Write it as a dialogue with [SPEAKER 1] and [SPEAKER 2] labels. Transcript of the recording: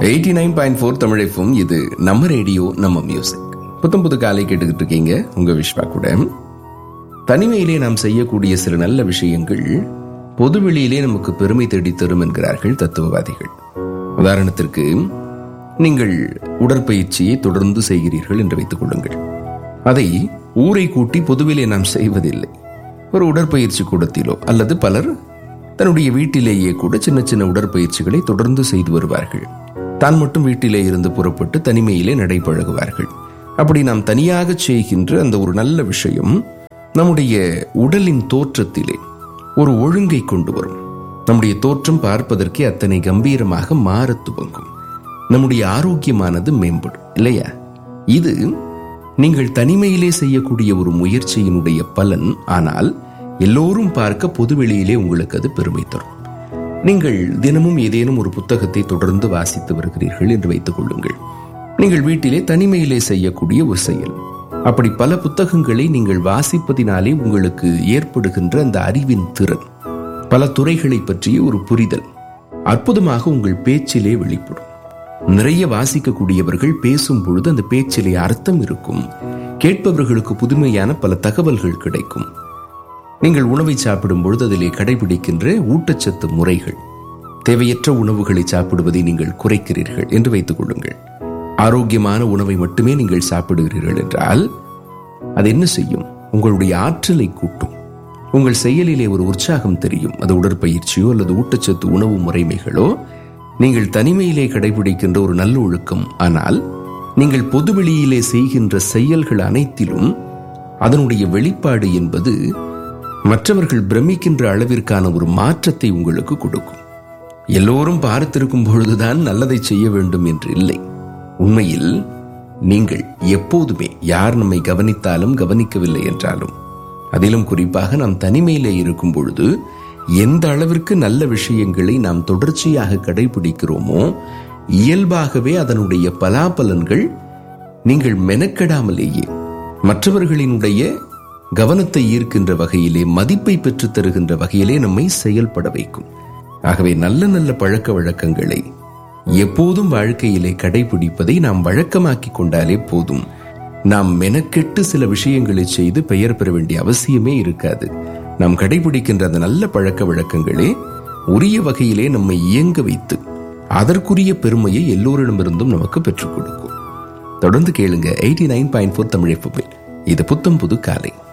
[SPEAKER 1] eighty nine point four தமிழைப்பும் இது நம்ம ரேடியோ நம்ம மியூசிக் புத்தம் புது காலை கேட்டுக்கிட்டு இருக்கீங்க உங்க விஸ்வா கூட தனிமையிலே நாம் செய்யக்கூடிய சில நல்ல விஷயங்கள் பொதுவெளியிலே நமக்கு பெருமை தேடி தரும் என்கிறார்கள் தத்துவவாதிகள் உதாரணத்திற்கு நீங்கள் உடற்பயிற்சியை தொடர்ந்து செய்கிறீர்கள் என்று வைத்துக் கொள்ளுங்கள் அதை ஊரை கூட்டி பொதுவிலே நாம் செய்வதில்லை ஒரு உடற்பயிற்சி கூடத்திலோ அல்லது பலர் தன்னுடைய வீட்டிலேயே கூட சின்ன சின்ன உடற்பயிற்சிகளை தொடர்ந்து செய்து வருவார்கள் தான் மட்டும் வீட்டிலே இருந்து புறப்பட்டு தனிமையிலே நடைபழகுவார்கள் அப்படி நாம் தனியாக செய்கின்ற அந்த ஒரு நல்ல விஷயம் நம்முடைய உடலின் தோற்றத்திலே ஒரு ஒழுங்கை கொண்டு வரும் நம்முடைய தோற்றம் பார்ப்பதற்கே அத்தனை கம்பீரமாக மாறத் துவங்கும் நம்முடைய ஆரோக்கியமானது மேம்படும் இல்லையா இது நீங்கள் தனிமையிலே செய்யக்கூடிய ஒரு முயற்சியினுடைய பலன் ஆனால் எல்லோரும் பார்க்க பொதுவெளியிலே உங்களுக்கு அது பெருமை தரும் நீங்கள் தினமும் ஏதேனும் ஒரு புத்தகத்தை தொடர்ந்து வாசித்து வருகிறீர்கள் என்று வைத்துக் கொள்ளுங்கள் நீங்கள் வீட்டிலே தனிமையிலே செய்யக்கூடிய ஒரு செயல் அப்படி பல புத்தகங்களை நீங்கள் வாசிப்பதினாலே உங்களுக்கு ஏற்படுகின்ற அந்த அறிவின் திறன் பல துறைகளை பற்றிய ஒரு புரிதல் அற்புதமாக உங்கள் பேச்சிலே வெளிப்படும் நிறைய வாசிக்கக்கூடியவர்கள் பேசும் பொழுது அந்த பேச்சிலே அர்த்தம் இருக்கும் கேட்பவர்களுக்கு புதுமையான பல தகவல்கள் கிடைக்கும் நீங்கள் உணவை சாப்பிடும் பொழுது அதிலே கடைபிடிக்கின்ற ஊட்டச்சத்து முறைகள் தேவையற்ற உணவுகளை சாப்பிடுவதை நீங்கள் குறைக்கிறீர்கள் என்று வைத்துக் கொள்ளுங்கள் ஆரோக்கியமான உணவை மட்டுமே நீங்கள் சாப்பிடுகிறீர்கள் என்றால் அது என்ன செய்யும் உங்களுடைய ஆற்றலை கூட்டும் உங்கள் செயலிலே ஒரு உற்சாகம் தெரியும் அது உடற்பயிற்சியோ அல்லது ஊட்டச்சத்து உணவு முறைமைகளோ நீங்கள் தனிமையிலே கடைபிடிக்கின்ற ஒரு நல்ல ஒழுக்கம் ஆனால் நீங்கள் பொதுவெளியிலே செய்கின்ற செயல்கள் அனைத்திலும் அதனுடைய வெளிப்பாடு என்பது மற்றவர்கள் பிரமிக்கின்ற அளவிற்கான ஒரு மாற்றத்தை உங்களுக்கு கொடுக்கும் எல்லோரும் பார்த்திருக்கும் பொழுதுதான் நல்லதை செய்ய வேண்டும் என்று இல்லை உண்மையில் நீங்கள் எப்போதுமே யார் நம்மை கவனித்தாலும் கவனிக்கவில்லை என்றாலும் அதிலும் குறிப்பாக நாம் தனிமையிலே இருக்கும் பொழுது எந்த அளவிற்கு நல்ல விஷயங்களை நாம் தொடர்ச்சியாக கடைபிடிக்கிறோமோ இயல்பாகவே அதனுடைய பலாபலன்கள் நீங்கள் மெனக்கெடாமலேயே மற்றவர்களினுடைய கவனத்தை ஈர்க்கின்ற வகையிலே மதிப்பை பெற்றுத் தருகின்ற வகையிலே நம்மை செயல்பட வைக்கும் ஆகவே நல்ல நல்ல பழக்க வழக்கங்களை எப்போதும் வாழ்க்கையிலே கடைபிடிப்பதை நாம் வழக்கமாக்கிக் கொண்டாலே போதும் நாம் மெனக்கெட்டு சில விஷயங்களை செய்து பெயர் பெற வேண்டிய அவசியமே இருக்காது நாம் கடைபிடிக்கின்ற அந்த நல்ல பழக்க வழக்கங்களே உரிய வகையிலே நம்மை இயங்க வைத்து அதற்குரிய பெருமையை எல்லோரிடமிருந்தும் நமக்கு பெற்றுக் கொடுக்கும் தொடர்ந்து கேளுங்க eighty nine point four Tamil இது புத்தம் புது காலை